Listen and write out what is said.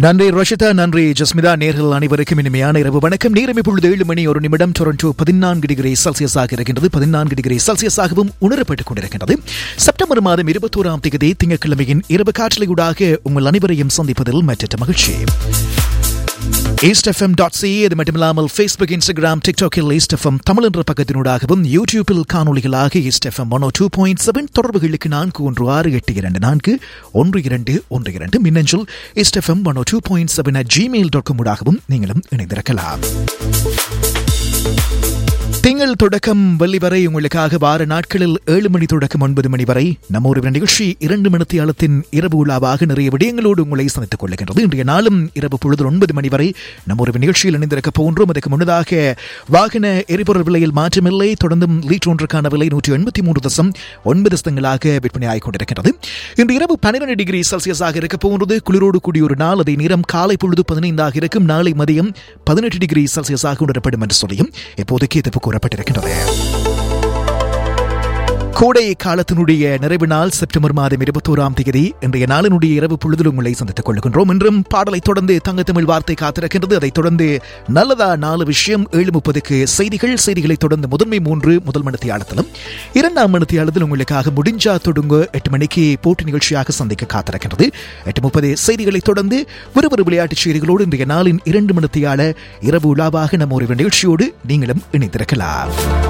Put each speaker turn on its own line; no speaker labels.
நன்றி ரோஷிதா நன்றி ஜஸ்மிதா நேர்கள் அனைவருக்கும் இனிமையான இரவு வணக்கம் நேரம் இப்பொழுது ஏழு மணி ஒரு நிமிடம் டொரண்டோ பதினான்கு டிகிரி செல்சியஸாக இருக்கின்றது பதினான்கு டிகிரி செல்சியஸாகவும் உணரப்பட்டுக் கொண்டிருக்கின்றது செப்டம்பர் மாதம் இருபத்தோராம் தேதி திங்கட்கிழமையின் இரவு காற்றலையூடாக உங்கள் அனைவரையும் சந்திப்பதில் மற்ற மகிழ்ச்சி ஈஸ்ட் எஃப்எம் டாட் சி இது மட்டுமில்லாமல் ஃபேஸ்புக் இன்ஸ்டாகிராம் டிக்டாக்கில் ஈஸ்ட் எஃப்எம் தமிழ் என்ற பக்கத்தினூடாகவும் யூடியூபில் காணொலிகளாக East FM one two point seven தொடர்புகளுக்கு நான்கு ஒன்று ஆறு எட்டு இரண்டு நான்கு ஒன்று இரண்டு ஒன்று இரண்டு மின்னஞ்சல் East FM one two point seven at Gmail dot com ஊடாகவும் நீங்களும் இணைந்திருக்கலாம் திங்கள் தொடக்கம் வெள்ளி வரை உங்களுக்காக வார நாட்களில் ஏழு மணி தொடக்கம் ஒன்பது மணி வரை நம்ம ஒரு நிகழ்ச்சி இரண்டு மணித்தியாலத்தின் இரவு உலாவாக நிறைய விடயங்களோடு உங்களை சந்தித்துக் கொள்ளுகின்றது இன்றைய நாளும் இரவு பொழுது ஒன்பது மணி வரை நம்ம ஒரு நிகழ்ச்சியில் இணைந்திருக்க போன்றோம் அதுக்கு முன்னதாக வாகன எரிபொருள் விலையில் மாற்றமில்லை தொடர்ந்தும் லீட்டர் ஒன்றுக்கான விலை நூற்றி எண்பத்தி மூன்று தசம் ஒன்பது தசங்களாக விற்பனையாகிக் கொண்டிருக்கிறது இன்று இரவு பன்னிரண்டு டிகிரி செல்சியஸாக இருக்க போன்றது குளிரோடு கூடிய ஒரு நாள் அதே நேரம் காலை பொழுது பதினைந்தாக இருக்கும் நாளை மதியம் பதினெட்டு டிகிரி செல்சியஸாக உணரப்படும் என்று சொல்லியும் இப்போதைக்கு எதிர்ப்பு கூறப்பட்டிருக்கின்றது கோடை காலத்தினுடைய நிறைவு நாள் செப்டம்பர் மாதம் இருபத்தோராம் தேதி இன்றைய நாளினுடைய இரவு பொழுதில் உங்களை சந்தித்துக் கொள்கின்றோம் இன்றும் பாடலை தொடர்ந்து தங்கத்தமிழ் வார்த்தை காத்திருக்கின்றது அதைத் தொடர்ந்து நல்லதா நாலு விஷயம் ஏழு முப்பதுக்கு செய்திகள் செய்திகளை தொடர்ந்து முதன்மை மூன்று முதல் மணித்தியாளத்திலும் இரண்டாம் மணித்தியாளத்தில் உங்களுக்காக முடிஞ்சா தொடுங்க எட்டு மணிக்கு போட்டி நிகழ்ச்சியாக சந்திக்க காத்திருக்கின்றது எட்டு முப்பது செய்திகளை தொடர்ந்து விறுவிறு விளையாட்டுச் செய்திகளோடு இன்றைய நாளின் இரண்டு மணித்தியால இரவு உலாவாக நம்ம ஒரு நிகழ்ச்சியோடு நீங்களும் இணைந்திருக்கலாம்